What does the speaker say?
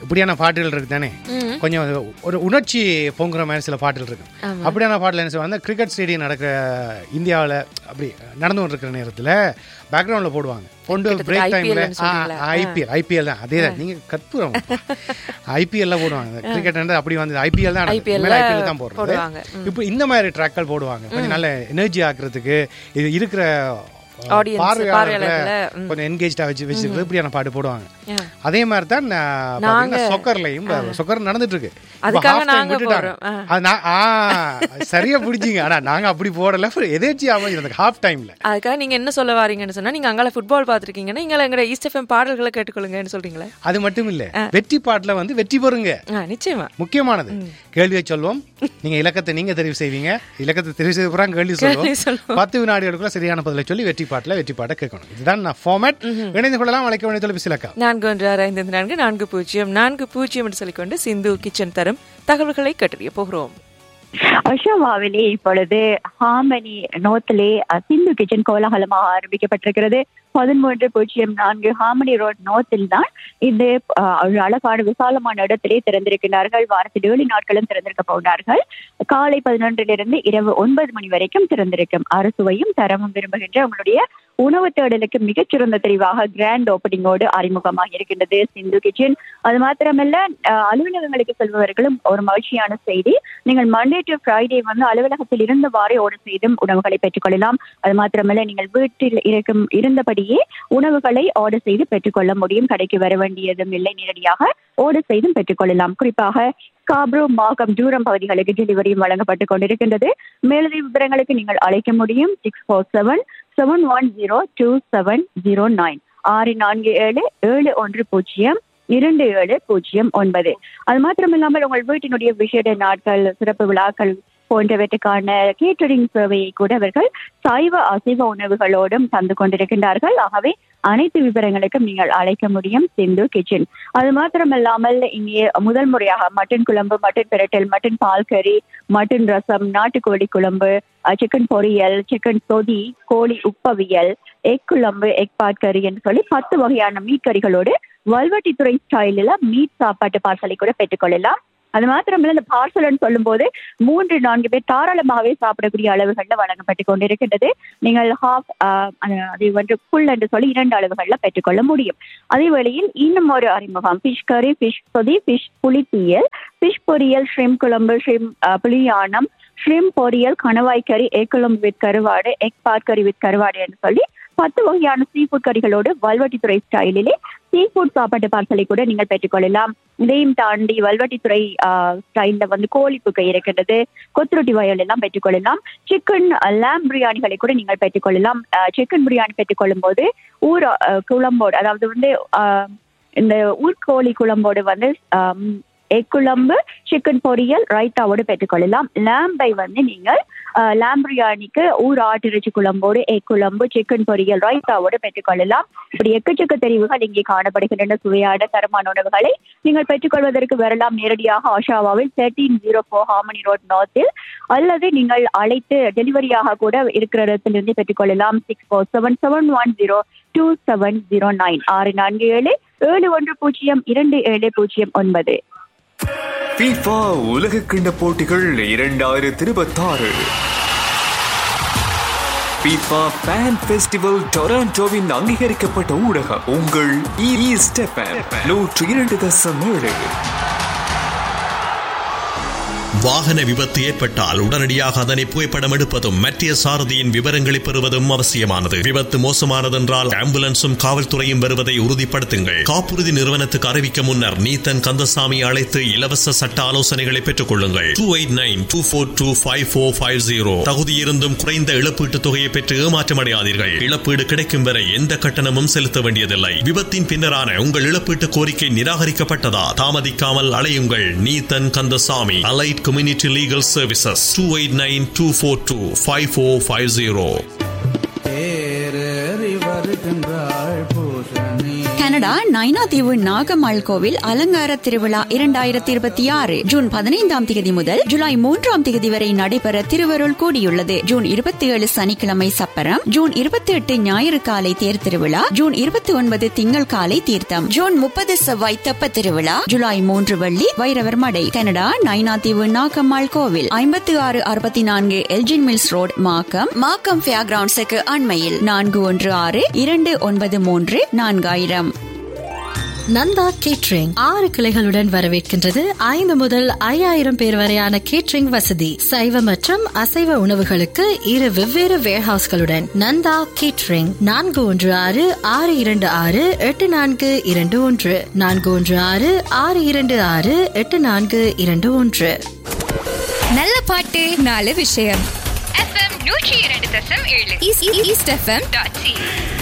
இப்படியான பாட்டுகள் இருக்கு தானே கொஞ்சம் ஒரு உணர்ச்சி பொங்குற மாதிரி சில பாட்டுகள் இருக்கு அப்படியான பாட்டில் என்ன செய்வாங்க கிரிக்கெட் ஸ்டேடியம் நடக்கிற இந்தியாவில் அப்படி நடந்து கொண்டு இருக்கிற நேரத்தில் பேக்ரவுண்டில் போடுவாங்க கொண்டு பிரேக் IPL டைமில் ன்னு சொல்றீங்களா? ஐபிஎல் ஐபிஎல் தான் அதே தான் நீங்கள் கற்பூரம் ஐபிஎல்ல போடுவாங்க கிரிக்கெட் அப்படி வந்து ஐபிஎல் தான் IPL ல ஐபிஎல் தான் போடுறது போடுவாங்க. இப்போ இந்த மாதிரி ட்ராக்கள் போடுவாங்க கொஞ்சம் நல்ல எனர்ஜி ஆக்குறதுக்கு இது இருக்கிற அஹ், Audience, பார்வையாளர்களை பார்வையாளர்களை, ம். கொஞ்சம் என்கேஜ்டா வச்சு வச்சுக்கிறது இப்படியான பாட்டு போடுவாங்க Yeah. அதே மாதிரி தான் நாங்க- சொக்கர்லையும் சொக்கர் நடந்துட்டு இருக்கு இப்ப அதுக்காக half time நாங்க விட்டுட்டாங்க. போடுறோம். ஆ. அது நான்- ஆ, சரியா பிடிச்சிங்க ஆனா நாங்க அப்படி போடல எதேச்சியா அமைஞ்சது ஹாஃப் டைம்ல அதுக்காக நீங்க என்ன சொல்ல வாரீங்கன்னு சொன்னா நீங்க அங்கால ஃபுட்பால் பாத்திருக்கீங்கன்னா இங்க எங்க ஈஸ்ட் எஃப்எம் பாடல்களை கேட்டுக்கொள்ளுங்கன்னு சொல்றீங்களா அது மட்டும் இல்ல வெற்றி பாட்டுல வந்து வெற்றி பெறுங்க ஆ, நிச்சயமா முக்கியமானது கேள்வியை சொல்வோம் நீங்க இலக்கத்தை நீங்க தெரிவு செய்வீங்க இலக்கத்தை தெரிவு செய்த பிறகு கேள்வி கேள்வி சொல்லுவோம் சொல்லுவோம். பத்து வினாடிகளுக்குள்ள சரியான பதிலை சொல்லி வெற்றி பாட்டுல வெற்றி பாட்டை கேட்கணும் இதுதான் நான் ஃபார்மேட் இணைந்து கொள்ளலாம் அழைக்க வேண்டிய தொலைபேசி இலக்கம் நான்கு ஒன்று ஆறு ஐந்து ஐந்து நான்கு நான்கு பூஜ்ஜியம் நான்கு பூஜ்ஜியம் என்று சொல்லிக்கொண்டு சிந்து கிச்சன் தரும் தகவல்களை கட்டறிய போகிறோம் அஷோவாவிலே இப்பொழுது ஹாமனி நோத்திலே அஹ், சிந்து கிச்சன் கோலாகலமாக ஆரம்பிக்கப்பட்டிருக்கிறது பதிமூன்று பூஜ்ஜியம் நான்கு ஹாமனி ரோட் நோத்தில் தான் இது அஹ், ஒரு அழகான விசாலமான இடத்திலே திறந்திருக்கிறார்கள் வாரத்தில் ஏழு நாட்களும் திறந்திருக்க போகிறார்கள் காலை பதினொன்றிலிருந்து இரவு ஒன்பது மணி வரைக்கும் திறந்திருக்கும் அறுசுவையும் தரமும் விரும்புகின்ற உங்களுடைய உணவு தேடலுக்கு மிகச்சிறந்த தெரிவாக கிராண்ட் ஓப்பனிங்கோடு அறிமுகமாக இருக்கின்றது சிந்து கிச்சன் அது மாத்திரமல்ல அஹ், அலுவலகங்களுக்கு செல்பவர்களும் ஒரு மகிழ்ச்சியான செய்தி நீங்கள் மண்டே டு ஃப்ரைடே வந்து அலுவலகத்தில் இருந்தவாறே ஆர்டர் செய்தும் உணவுகளை பெற்றுக்கொள்ளலாம் அது மாத்திரமல்ல நீங்கள் வீட்டில் இருக்கும் இருந்தபடியே உணவுகளை ஆர்டர் செய்து பெற்றுக்கொள்ள முடியும் கடைக்கு வர வேண்டியதும் இல்லை நேரடியாக ஆர்டர் செய்தும் பெற்றுக்கொள்ளலாம் குறிப்பாக காப்ரோ மாகம் தூரம் பகுதிகளுக்கு டெலிவரியும் வழங்கப்பட்டுக் கொண்டிருக்கின்றது மேலதிக விவரங்களுக்கு நீங்கள் அழைக்க முடியும் six four seven seven one zero two seven zero nine ஆறு நான்கு ஏழு ஏழு ஒன்று பூஜ்ஜியம் இரண்டு ஏழு பூஜ்ஜியம் ஒன்பது அது மாத்திரமில்லாமல் உங்கள் வீட்டினுடைய விசேட நாட்கள் சிறப்பு விழாக்கள் போன்றவற்றுக்கான கேட்டரிங் சேவையை கூட அவர்கள் சைவ அசைவ உணவுகளோடும் தந்து கொண்டிருக்கின்றார்கள் ஆகவே அனைத்து விவரங்களுக்கும் நீங்கள் அழைக்க முடியும் சிந்து கிச்சன் அது மாத்திரமல்லாமல் இங்கே முதல் முறையாக மட்டன் குழம்பு மட்டன் பிரட்டல் மட்டன் பால் கறி மட்டன் ரசம் நாட்டுக்கோழி குழம்பு சிக்கன் பொரியல் சிக்கன் சொதி கோழி உப்பவியல் எக் குழம்பு எக் பாட் கறி என்று சொல்லி பத்து வகையான மீட் கறிகளோடு வல்வட்டித்துறை ஸ்டைலில் மீட் சாப்பாட்டு பார்சலை கூட பெற்றுக்கொள்ளலாம் அது மாத்திரமல்ல இந்த பார்சல்னு சொல்லும்போது மூன்று நான்கு பேர் தாராளமாகவே சாப்பிடக்கூடிய அளவுகள்ல வழங்கப்பட்டு கொண்டிருக்கின்றது நீங்கள் ஹாஃப் அது வந்து ஃபுல் என்று சொல்லி இரண்டு அளவுகள்ல பெற்றுக்கொள்ள முடியும் அதே வேளையில் இன்னும் ஒரு அறிமுகம் ஃபிஷ் கறி ஃபிஷ் பொதி ஃபிஷ் புளிப்பியல் ஃபிஷ் பொரியல் ஷ்ரிம் குழம்பு ஷ்ரிம் புளியானம் ஷ்ரிம் பொரியல் கணவாய் கறி எக் குழம்பு வித் கருவாடு எக் பாட் கறி வித் கருவாடு என்று சொல்லி பத்து வகையான சீ ஃபுட் கறிகளோடு வல்வட்டித்துறை ஸ்டைலிலே சீ ஃபுட் சாப்பாட்டு பார்சலை கூட நீங்கள் பெற்றுக்கொள்ளலாம் இதையும் தாண்டி வல்வட்டித்துறை ஸ்டைல்ல வந்து கோழி புக்கை இருக்கின்றது கொத்துரொட்டி வயல் எல்லாம் பெற்றுக்கொள்ளலாம் சிக்கன் லேம் பிரியாணிகளை கூட நீங்கள் பெற்றுக்கொள்ளலாம் சிக்கன் பிரியாணி பெற்றுக்கொள்ளும் போது ஊர் அஹ், குழம்போடு அதாவது வந்து அஹ், இந்த ஊர்கோழி குழம்போடு வந்து ஆம், எக் குழம்பு சிக்கன் பொரியல் ரைத்தாவோடு பெற்றுக்கொள்ளலாம் லேம்பை வந்து நீங்கள் அஹ், லேம் பிரியாணிக்கு ஊர் ஆட்டிறைச்சி குழம்போடு எக் குழம்பு சிக்கன் பொரியல் ரைத்தாவோடு பெற்றுக்கொள்ளலாம் இப்படி எக்கச்சக்க தெரிவுகள் இங்கே காணப்படுகின்றன சுவையான தரமான உணவுகளை நீங்கள் பெற்றுக்கொள்வதற்கு வரலாம் நேரடியாக ஆஷாவாவில் thirteen zero four harmony road நார்த்தில் அல்லது நீங்கள் அழைத்து டெலிவரியாக கூட இருக்கிற இடத்திலிருந்து பெற்றுக்கொள்ளலாம் six four seven seven one zero two seven zero nine ஆறு நான்கு ஏழு ஏழு ஒன்று பூஜ்ஜியம் இரண்டு ஏழு பூஜ்ஜியம் ஒன்பது FIFA உலக கிண்ட போட்டிகள் இரண்டாயிரத்தி இருபத்தாறு FIFA Fan Festival டொராண்டோவின் அங்கீகரிக்கப்பட்ட ஊடகம் உங்கள் இ ஸ்டெப்பன் நூற்றி இரண்டு தசம் ஏழு வாகன விபத்து ஏற்பட்டால் உடனடியாக அதனை புகைப்படம் எடுப்பதும் மற்ற சாரதியின் விவரங்களை பெறுவதும் அவசியமானது விபத்து மோசமானதென்றால் ஆம்புலன்ஸும் காவல்துறையும் வருவதை உறுதிப்படுத்துங்கள் காப்புறுதி நிறுவனத்துக்கு அறிவிக்க முன்னர் நீத்தன் கந்தசாமி அழைத்து இலவச சட்ட ஆலோசனைகளை பெற்றுக் கொள்ளுங்கள் two eight nine two four two five four five zero தகுதியிருந்தும் குறைந்த இழப்பீட்டுத் தொகையை பெற்று ஏமாற்றமடையாதீர்கள் இழப்பீடு கிடைக்கும் வரை எந்த கட்டணமும் செலுத்த வேண்டியதில்லை விபத்தின் பின்னரான உங்கள் இழப்பீட்டு கோரிக்கை நிராகரிக்கப்பட்டதா தாமதிக்காமல் அலையுங்கள் Neethan Kandasamy allied community legal services two eight nine two four two five four five zero தேரறி வருகின்றாள் பூசணி கனடா கனடா நைனாதீவு நாகம்மாள் கோவில் அலங்கார திருவிழா இரண்டாயிரத்தி இருபத்தி ஆறு ஜூன் பதினைந்தாம் தேதி முதல் ஜூலை மூன்றாம் தேதி வரை நடைபெற திருவருள் கூடியுள்ளது ஜூன் இருபத்தி ஏழு சனிக்கிழமை சப்பரம் ஜூன் இருபத்தி எட்டு ஞாயிறு காலை தேர் திருவிழா ஜூன் இருபத்தி ஒன்பது திங்கள் காலை தீர்த்தம் ஜூன் முப்பது செவ்வாய் தெப்ப திருவிழா ஜூலை மூன்று வெள்ளி வைரவர் மடை கனடா நைனாதீவு நாகம்மாள் கோவில் ஐம்பத்தி ஆறு அறுபத்தி நான்கு Elgin mills road Markham Markham fair கிரவுண்ட்ஸுக்கு அண்மையில் நான்கு ஒன்று ஆறு இரண்டு ஒன்பது மூன்று நான்காயிரம் நந்தா கேட்ரிங் ஆறு கிளைகளுடன் வரவேற்கின்றது ஐந்து முதல் ஐயாயிரம் பேர் வரையான கேட்ரிங் வசதி சைவ மற்றும் அசைவ உணவுகளுக்கு இரு வெவ்வேறு வேர்ஹவுஸ்களுடன் நந்தா கேட்ரிங் நான்கு ஒன்று ஆறு ஆறு இரண்டு ஆறு எட்டு நான்கு இரண்டு ஒன்று நான்கு ஒன்று ஆறு ஆறு இரண்டு ஆறு எட்டு நான்கு இரண்டு ஒன்று நல்ல பாட்டு நாலு விஷயம் எஃப்எம் நூற்றி இரண்டு தசம் ஏழு ஈஸ்ட் எஃப்எம் டாட் சி